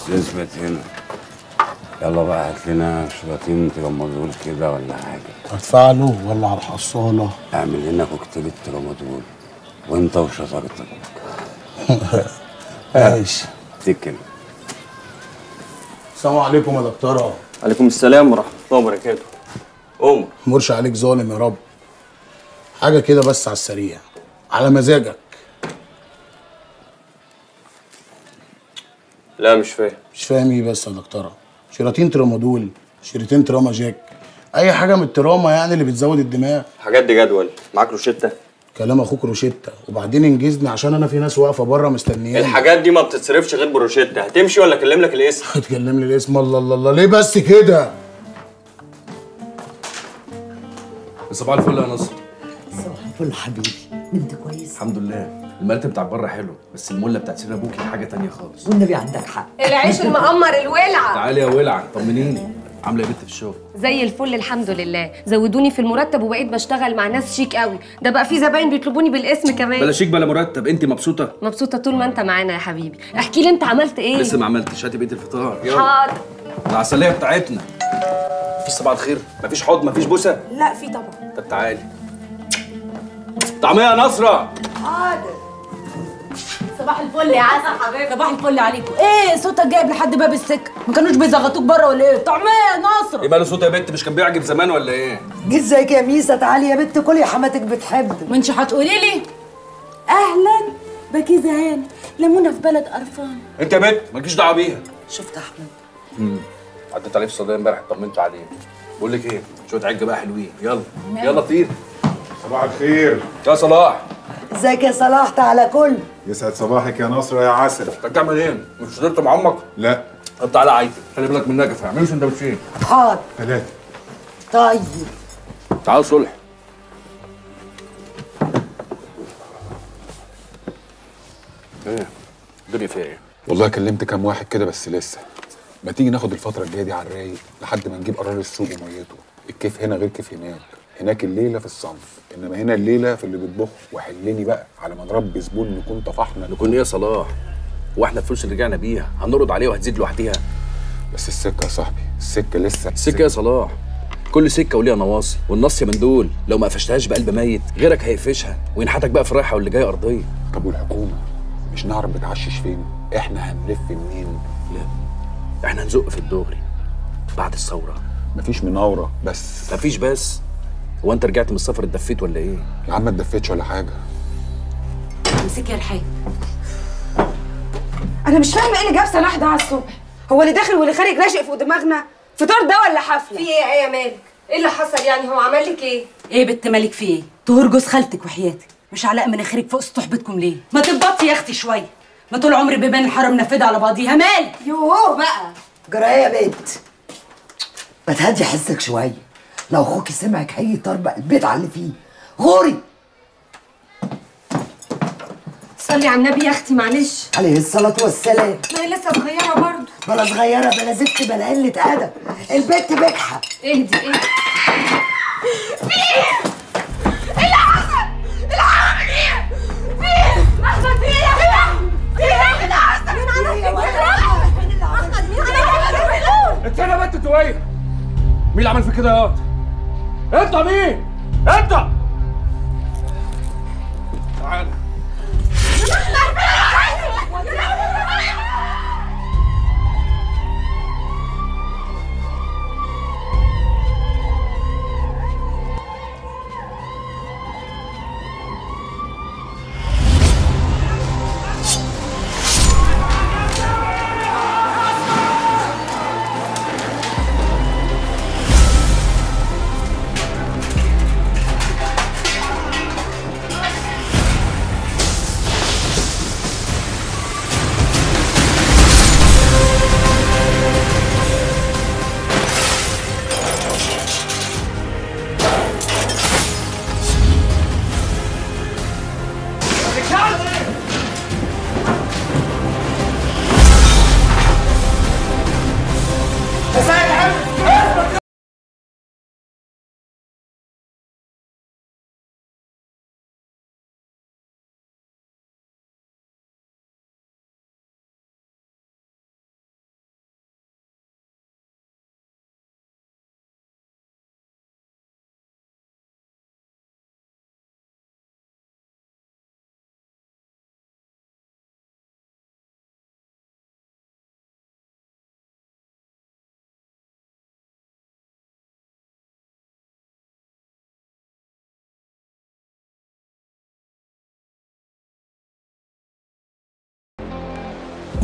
اثبت هنا يلا بقى هات لنا شويتين ترامادول كده ولا حاجة ادفع له ولا على الحصاله اعمل لنا كوكتيل الترامادول وانت وشطارتك ماشي اتكل السلام عليكم يا دكتوره عليكم السلام ورحمة الله وبركاته قوم مرش عليك ظالم يا رب حاجه كده بس على السريع على مزاجك لا مش فاهم مش فاهم ايه بس يا دكتوره شريطين ترامادول شريطين تراما جاك اي حاجه من التراما يعني اللي بتزود الدماغ حاجات دي جدول معاك روشتة كلام اخوك روشيتا وبعدين انجزني عشان انا في ناس واقفه بره مستنياني الحاجات دي ما بتتصرفش غير بروشتة هتمشي ولا اكلم لك الاسم هتكلم لي الاسم الله الله الله ليه بس كده صباح الفل يا نصر صباح الفل حبيبي انت كويس الحمد لله المرتب بتاع بره حلو بس المله بتاعت سيدنا ابوكي حاجه تانية خالص والنبي عندك حق العيش المقمر الولعه تعالي يا ولع طمنيني عامله ايه بنت في الشغل زي الفل الحمد لله زودوني في المرتب وبقيت بشتغل مع ناس شيك قوي ده بقى في زباين بيطلبوني بالاسم كمان بلا شيك بلا مرتب انت مبسوطه مبسوطه طول ما انت معانا يا حبيبي احكي لي انت عملت ايه لسه ما عملتش هاتي بقيه الفطار يلا حاضر العسليه بتاعتنا مفيش صباح الخير مفيش حضن مفيش بوسه لا في طبعا طب تعالي طعميه يا نصره صباح الفل يا عسل حبيبي صباح الفل عليكم ايه صوتك جايب لحد باب السكه ما كانوش بيزغطوك بره ولا ايه طعميه يا نصر ايه ماله صوت يا بنت مش كان بيعجب زمان ولا ايه جيت زيك يا ميسه تعالي يا بنت كلي حماتك بتحب وانت هتقولي لي اهلا بكيزه هاني لمونه في بلد قرفان انت يا بنت مالكيش دعوه بيها شفت احمد عديت عليه في الصيدليه امبارح طمنت عليه بقول لك ايه شويه عجه بقى حلوين يلا يلا طير صباح الخير يا صلاح ازيك يا صلاح تعالى كل يسعد صباحك يا نصر يا عسل انت بتعمل ايه مش فضلت مع امك لا طب تعالى عايزك خلي بالك من نجفه اعملوا سندوتشين حاضر ثلاثة طيب تعالوا صلح ايه الدنيا فيها ايه والله كلمت كام واحد كده بس لسه ما تيجي ناخد الفترة الجاية دي على الرايق لحد ما نجيب قرار السوق وميته الكيف هنا غير كيف هناك هناك الليلة في الصنف انما هنا الليلة في اللي بيطبخ وحلني بقى على ما نربي زبون نكون طفحنا نكون ايه يا صلاح واحنا الفلوس اللي رجعنا بيها هنرد عليها وهتزيد لوحدها بس السكة يا صاحبي السكة لسه السكه يا صلاح كل سكه وليها نواصي والنص من دول لو ما قفشتهاش بقلب ميت غيرك هيقفشها وينحتك بقى في الرايحه واللي جايه ارضيه طب والحكومة مش نعرف بتعشش فين احنا هنلف منين لا احنا هنزق في الدغري بعد الثوره مفيش مناورة بس مفيش بس هو انت رجعت من السفر اتدفيت ولا ايه يا عم ما اتدفتش ولا حاجة امسكي يا رحاب انا مش فاهمه ايه اللي جاب صلاح ده على الصبح هو اللي داخل واللي خارج راشق فوق دماغنا فطار ده ولا حفله في ايه يا مالك ايه اللي حصل يعني هو عمل لك ايه ايه بنت مالك في ايه طهور جوز خالتك وحياتك مش علاء مناخيرك فوق سطوح بيتكم ليه ما تبطي يا اختي شويه ما طول عمري بيبان الحاره منفذه على بعضيها مالك يوه بقى جرايه يا بنت ما تهدي حسك شويه لو اخوكي سمعك هيطربق البيت على اللي فيه غوري صلي على النبي يا اختي معلش عليه الصلاه والسلام ما هي لسه صغيره برضه بلا صغيره بلا زفت بلا قله ادب البنت بجحه اهدي اهدي انت هنا بنت تويه مين اللي عمل فيك كده يا واد؟ انت مين؟ انت تعال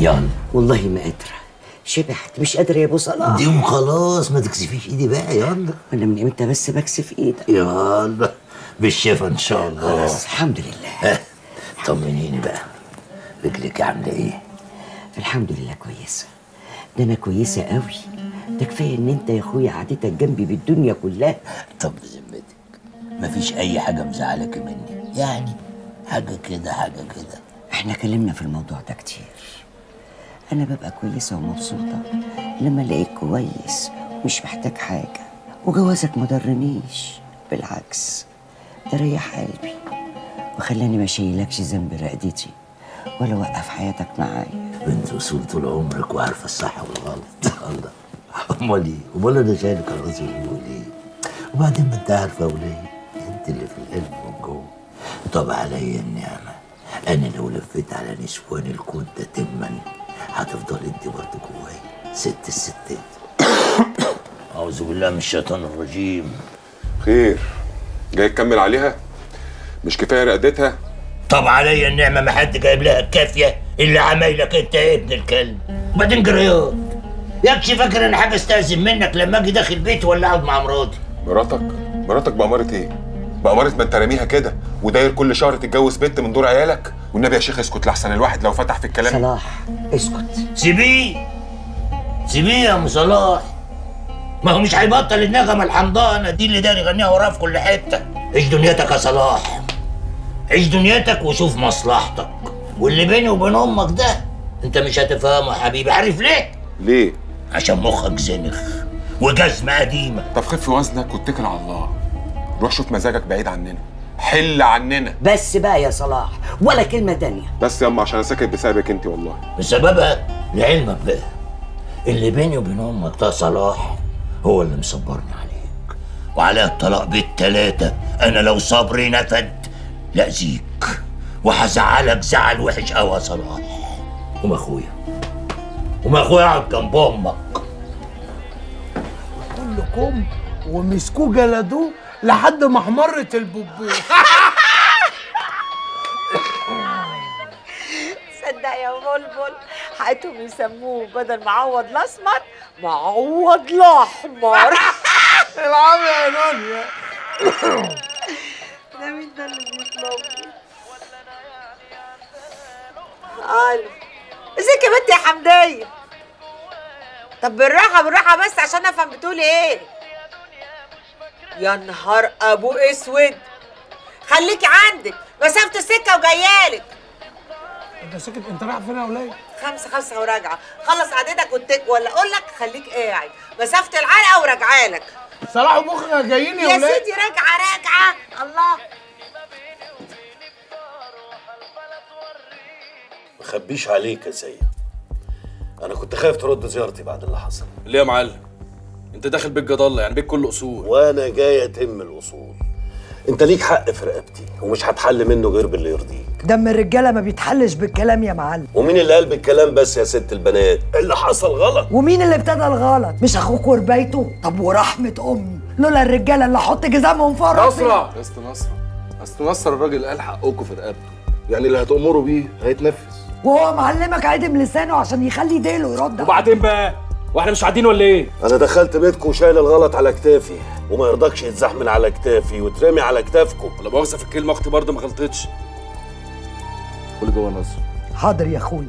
يلا والله ما قادره شبعت مش قادره يا ابو صلاح دي خلاص ما تكسفيش ايدي بقى يلا انا من امتى بس بكسف ايدك يلا بالشفا ان شاء الله خلاص الحمد لله ها طمنيني بقى رجلك عامله ايه الحمد لله كويسه ده انا كويسه قوي ده كفايه ان انت يا اخويا قعدتك جنبي بالدنيا كلها طب بذمتك مفيش اي حاجه مزعلك مني يعني حاجه كده حاجه كده احنا اتكلمنا في الموضوع ده كتير انا ببقى كويسه ومبسوطه لما الاقيك كويس ومش محتاج حاجه وجوازك ما ضرنيش بالعكس ده ريح قلبي وخلاني ما اشيلكش ذنب رقدتي ولا اوقف حياتك معايا بنت اصول طول عمرك وعارفه الصح والغلط الله امال ايه امال انا شايلك على راسي ليه وبعدين ما انت عارفه وليه انت اللي في القلب من جوه طب عليا النعمه انا لو لفيت على نسوان الكون ده تما هتفضل انت برضه جوايا ست الستات اعوذ بالله من الشيطان الرجيم خير جاي تكمل عليها مش كفايه رقدتها طب عليا النعمه ما حد جايب لها الكافيه اللي عمايلك انت يا ابن الكلب وبعدين جريات يكشي فاكر ان حاجه استاذن منك لما اجي داخل بيتي ولا اقعد مع مراتي مراتك مراتك بأمارة ايه بأمارة ما انت راميها كده وداير كل شهر تتجوز بنت من دور عيالك والنبي يا شيخ اسكت لحسن الواحد لو فتح في الكلام صلاح اسكت سيبيه سيبيه يا ام صلاح ما هو مش هيبطل النغمه الحمضانه دي اللي داير يغنيها وراه في كل حته عيش دنيتك يا صلاح عيش دنيتك وشوف مصلحتك واللي بيني وبين امك ده انت مش هتفهمه يا حبيبي عارف ليه ليه عشان مخك زنخ وجزمه قديمه طب خف وزنك واتكل على الله روح شوف مزاجك بعيد عننا حل عننا بس بقى يا صلاح ولا كلمه تانية بس يا اما عشان انا ساكت بسببك انت والله بسببها لعلمك بقى اللي بيني وبين امك ده صلاح هو اللي مصبرني عليك وعلى الطلاق بالتلاتة انا لو صبري نفد لاذيك وهزعلك زعل وحش قوي يا صلاح وما اخويا وما اخويا اقعد جنب امك كلكم ومسكوه جلدوه لحد ما احمرت البوبوه صدق يا بلبل حقتهم يسموه بدل معوض الاسمر معوض الاحمر العب يا دنيا ده مين ده اللي بيطلبني الو ازيك يا بنت يا حمديه طب بالراحه بالراحه بس عشان افهم بتقولي ايه يا نهار ابو اسود خليكي عندك مسافه السكه وجايالك انت ساكت انت رايح فين يا وليه؟ خمسة خمسة وراجعة خلص قعدتك واتك ولا أقول لك خليك قاعد مسافة العلقة وراجعة لك صلاح ومخك جايين يا يا وليه؟ سيدي راجعة راجعة الله مخبيش عليك يا سيد انا كنت خايف ترد زيارتي بعد اللي حصل ليه يا معلم انت داخل بيت جد الله يعني بيت كله اصول وانا جاي اتم الاصول انت ليك حق في رقبتي ومش هتحل منه غير باللي يرضيك دم الرجاله ما بيتحلش بالكلام يا معلم ومين اللي قال بالكلام بس يا ست البنات اللي حصل غلط ومين اللي ابتدى الغلط مش اخوك وربايته طب ورحمه امي لولا الرجاله اللي احط جزامهم في راسي نصرة يا اسطى نصرة اصل نصر الراجل قال حقكم في رقبته يعني اللي هتأمروا بيه هيتنفذ وهو معلمك عدم لسانه عشان يخلي ديله يرد وبعدين بقى واحنا مش قاعدين ولا ايه انا دخلت بيتكم وشايل الغلط على كتافي وما يرضكش يتزحمل على كتافي وترمي على كتافكم ولا مؤاخذه في الكلمه اختي برضه ما غلطتش قول جوه نصر حاضر يا اخويا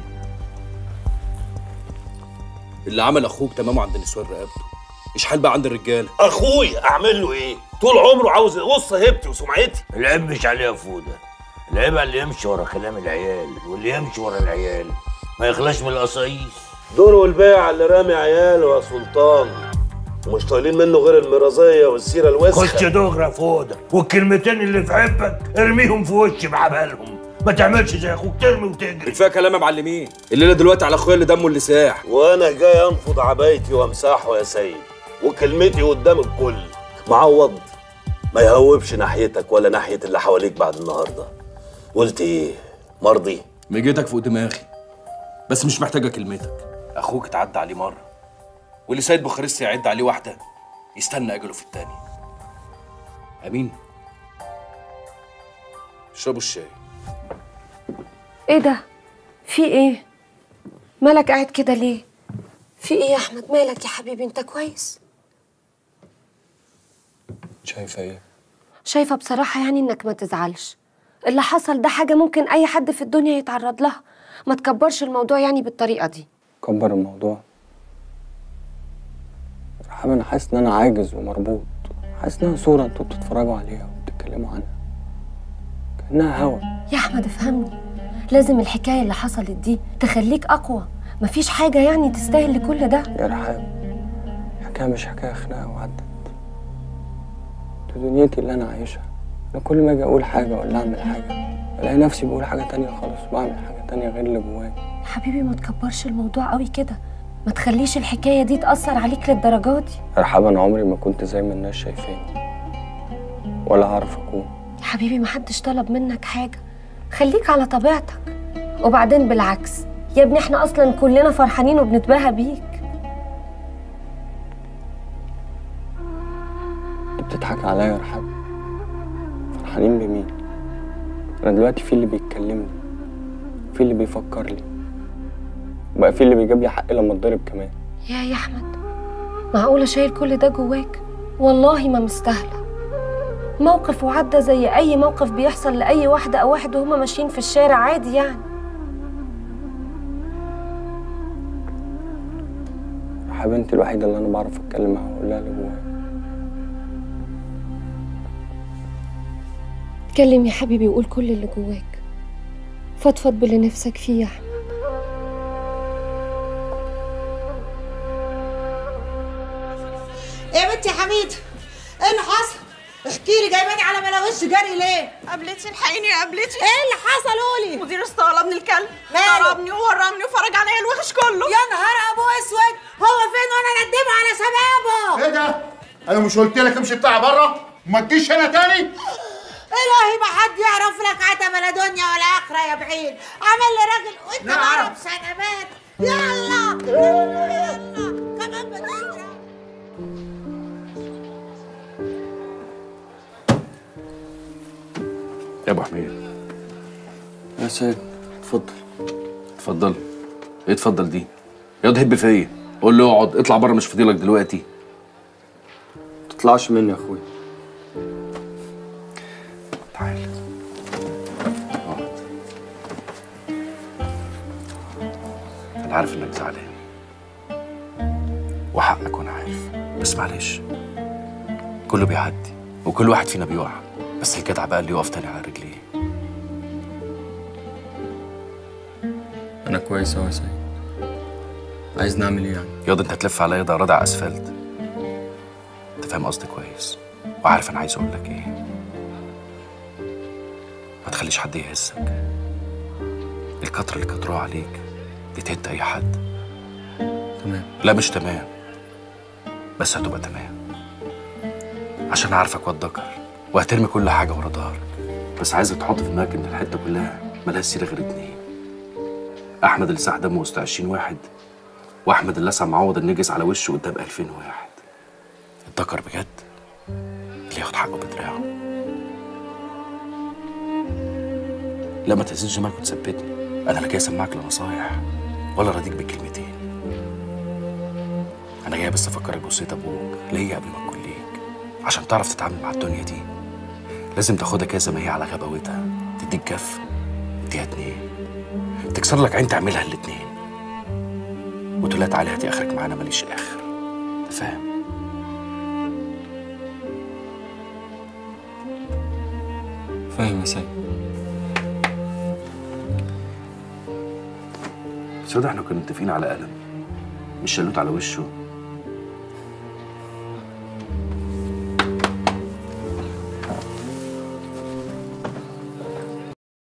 اللي عمل اخوك تمامه عند نسوان رقبته اشحال بقى عند الرجاله اخويا اعمل له ايه طول عمره عاوز يقص هيبتي وسمعتي العيب مش عليه يا فوده العيب على اللي يمشي ورا كلام العيال واللي يمشي ورا العيال ما يخلاش من القصايص دور والبيع اللي رامي عياله يا سلطان ومش طايلين منه غير المرازيه والسيره الوسخه خش دغري يا فوده والكلمتين اللي في عبك ارميهم في وشي بعبالهم ما تعملش زي اخوك ترمي وتجري كفايه كلام يا معلمين الليله دلوقتي على اخويا اللي دمه اللي ساح وانا جاي انفض عبايتي وامسحه يا سيد وكلمتي قدام الكل معوض ما يهوبش ناحيتك ولا ناحيه اللي حواليك بعد النهارده قلت ايه مرضي مجيتك فوق دماغي بس مش محتاجه كلمتك اخوك اتعدى عليه مره واللي سيد بوخارست يعد عليه واحده يستنى اجله في التاني امين اشربوا الشاي ايه ده في ايه مالك قاعد كده ليه في ايه يا احمد مالك يا حبيبي انت كويس شايفه ايه شايفه بصراحه يعني انك ما تزعلش اللي حصل ده حاجه ممكن اي حد في الدنيا يتعرض لها ما تكبرش الموضوع يعني بالطريقه دي كبر الموضوع رحاب انا حاسس ان انا عاجز ومربوط حاسس انها صوره انتوا بتتفرجوا عليها وبتتكلموا عنها كانها هوا يا احمد افهمني لازم الحكايه اللي حصلت دي تخليك اقوى مفيش حاجه يعني تستاهل لكل ده يا رحاب الحكايه مش حكايه خناقه وعدت دي دنيتي اللي انا عايشها انا كل ما اجي اقول حاجه ولا اعمل حاجه الاقي نفسي بقول حاجه تانية خالص وبعمل حاجه تانية غير اللي جوايا يا حبيبي ما تكبرش الموضوع قوي كده ما تخليش الحكايه دي تاثر عليك للدرجه دي يا رحاب انا عمري ما كنت زي ما الناس شايفاني ولا هعرف اكون يا حبيبي ما حدش طلب منك حاجه خليك على طبيعتك وبعدين بالعكس يا ابني احنا اصلا كلنا فرحانين وبنتباهى بيك انت بتضحك عليا يا رحاب فرحانين بمين انا دلوقتي في اللي بيتكلمني في اللي بيفكر لي وبقى في اللي بيجيب لي حقي لما اتضرب كمان يا يا احمد معقوله شايل كل ده جواك والله ما مستاهله موقف وعدى زي اي موقف بيحصل لاي واحده او واحد وهما ماشيين في الشارع عادي يعني رحاب انت الوحيده اللي انا بعرف اتكلم معاها واقول لها اللي جوايا اتكلم يا حبيبي وقول كل اللي جواك فضفض باللي نفسك فيه يا احمد ايه يا بنتي يا حميد ايه اللي حصل احكي لي جايباني على ملاوش جري ليه قابلتي الحقيني يا قابلتي ايه اللي حصل قولي مدير اسطوله ابن الكلب ماله؟ ضربني وورمني وفرج عليا الوحش كله يا نهار ابو اسود هو فين وانا ندمه على شبابه ايه ده؟ انا مش قلت لك امشي اطلع بره؟ ما تجيش هنا تاني؟ الهي ما حد يعرف لك عتمه لا دنيا ولا اخره يا بعيد عمل لي راجل وانت نعم. ضارب سنبات يلا يلا كمان بتضرب يا ابو حميد يا سيد اتفضل اتفضل ايه اتفضل دي ياض هب فيا قول له اقعد اطلع بره مش فاضيلك دلوقتي تطلعش مني يا اخويا تعال اقعد انا عارف انك زعلان وحقك وانا عارف بس معلش كله بيعدي وكل واحد فينا بيقع بس الجدع بقى اللي يقف تاني على رجليه انا كويس اهو يا سيد عايز نعمل ايه يعني ياض انت هتلف عليا ده رادع اسفلت انت فاهم قصدي كويس وعارف انا عايز اقول لك ايه ما تخليش حد يهزك الكتر اللي كتروه عليك بتهد اي حد تمام لا مش تمام بس هتبقى تمام عشان اعرفك واتذكر وهترمي كل حاجه ورا ظهرك بس عايزك تحط في دماغك ان الحته كلها ملهاش سيره غير اتنين احمد اللي ساح دمه وسط 20 واحد واحمد اللي لسع معوض النجس على وشه قدام 2000 واحد اتذكر بجد اللي ياخد حقه بدراعه لا ما تهزش دماغك وتثبتني انا لا جاي اسمعك لا نصايح ولا راضيك بكلمتين انا جاي بس افكرك بوصيه ابوك ليا قبل ما تكون ليك عشان تعرف تتعامل مع الدنيا دي لازم تاخدها كده زي ما هي على غباوتها تديك كف اديها اتنين تكسر لك عين تعملها الاتنين وتقول لها تعالي هاتي اخرك معانا ماليش اخر أنت فاهم فاهم يا سيد بس ده احنا كنا متفقين على قلم مش شلوت على وشه